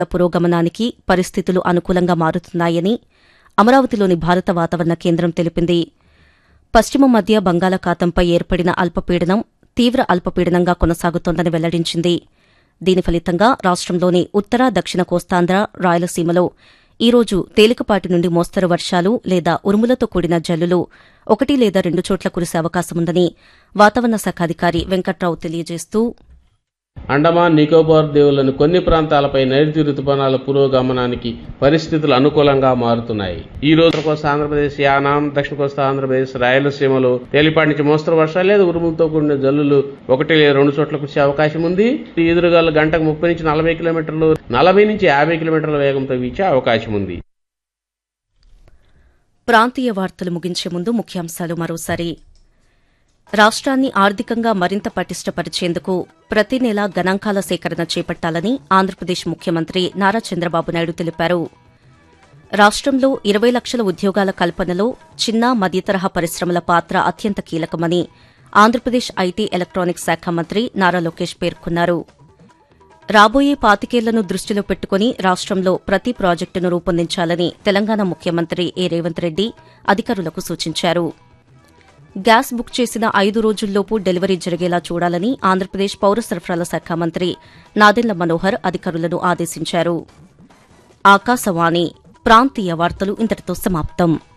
పురోగమనానికి పరిస్థితులు అనుకూలంగా మారుతున్నాయని అమరావతిలోని భారత వాతావరణ కేంద్రం తెలిపింది పశ్చిమ మధ్య బంగాళాఖాతంపై ఏర్పడిన అల్పపీడనం తీవ్ర అల్పపీడనంగా కొనసాగుతోందని వెల్లడించింది దీని ఫలితంగా రాష్టంలోని ఉత్తర దక్షిణ కోస్తాంధ్ర రాయలసీమలో ఈ రోజు తేలికపాటి నుండి మోస్తరు వర్షాలు లేదా ఉరుములతో కూడిన జల్లులు ఒకటి లేదా రెండు చోట్ల కురిసే అవకాశముందని వాతావరణ శాఖ అధికారి వెంకట్రావు తెలియజేస్తూ అండమాన్ నికోబార్ దీవుల్లోని కొన్ని ప్రాంతాలపై నైరుతి రుతుపవనాల పురోగమనానికి పరిస్థితులు అనుకూలంగా మారుతున్నాయి ఈ రోజు ఉత్తర కోస్తా ఆంధ్రప్రదేశ్ యానాం దక్షిణ కోస్తా ఆంధ్రప్రదేశ్ రాయలసీమలో తేలిపాటి నుంచి మోస్తరు వర్షాలు లేదా ఉరుములతో కూడిన జల్లులు ఒకటి లేదా రెండు చోట్ల కురిసే అవకాశం ఉంది ఈ ఎదురుగాలు గంటకు ముప్పై నుంచి నలభై కిలోమీటర్లు నలభై నుంచి యాభై కిలోమీటర్ల వేగంతో వీచే అవకాశం ఉంది ప్రాంతీయ వార్తలు ముగించే ముందు ముఖ్యాంశాలు మరోసారి రాష్ట్రాన్ని ఆర్థికంగా మరింత పటిష్టపరిచేందుకు ప్రతి నెలా గణాంకాల సేకరణ చేపట్టాలని ఆంధ్రప్రదేశ్ ముఖ్యమంత్రి నారా చంద్రబాబు నాయుడు తెలిపారు రాష్ట్రంలో ఇరవై లక్షల ఉద్యోగాల కల్పనలో చిన్న మధ్యతరహా పరిశ్రమల పాత్ర అత్యంత కీలకమని ఆంధ్రప్రదేశ్ ఐటీ ఎలక్ట్రానిక్స్ శాఖ మంత్రి నారా లోకేష్ పేర్కొన్నారు రాబోయే పాతికేళ్లను దృష్టిలో పెట్టుకుని రాష్ట్రంలో ప్రతి ప్రాజెక్టును రూపొందించాలని తెలంగాణ ముఖ్యమంత్రి ఏ రేవంత్ రెడ్డి అధికారులకు సూచించారు గ్యాస్ బుక్ చేసిన ఐదు రోజుల్లోపు డెలివరీ జరిగేలా చూడాలని ఆంధ్రప్రదేశ్ పౌర సరఫరాల శాఖ మంత్రి నాదెండ్ల మనోహర్ అధికారులను ఆదేశించారు ఆకాశవాణి ప్రాంతీయ వార్తలు ఇంతటితో సమాప్తం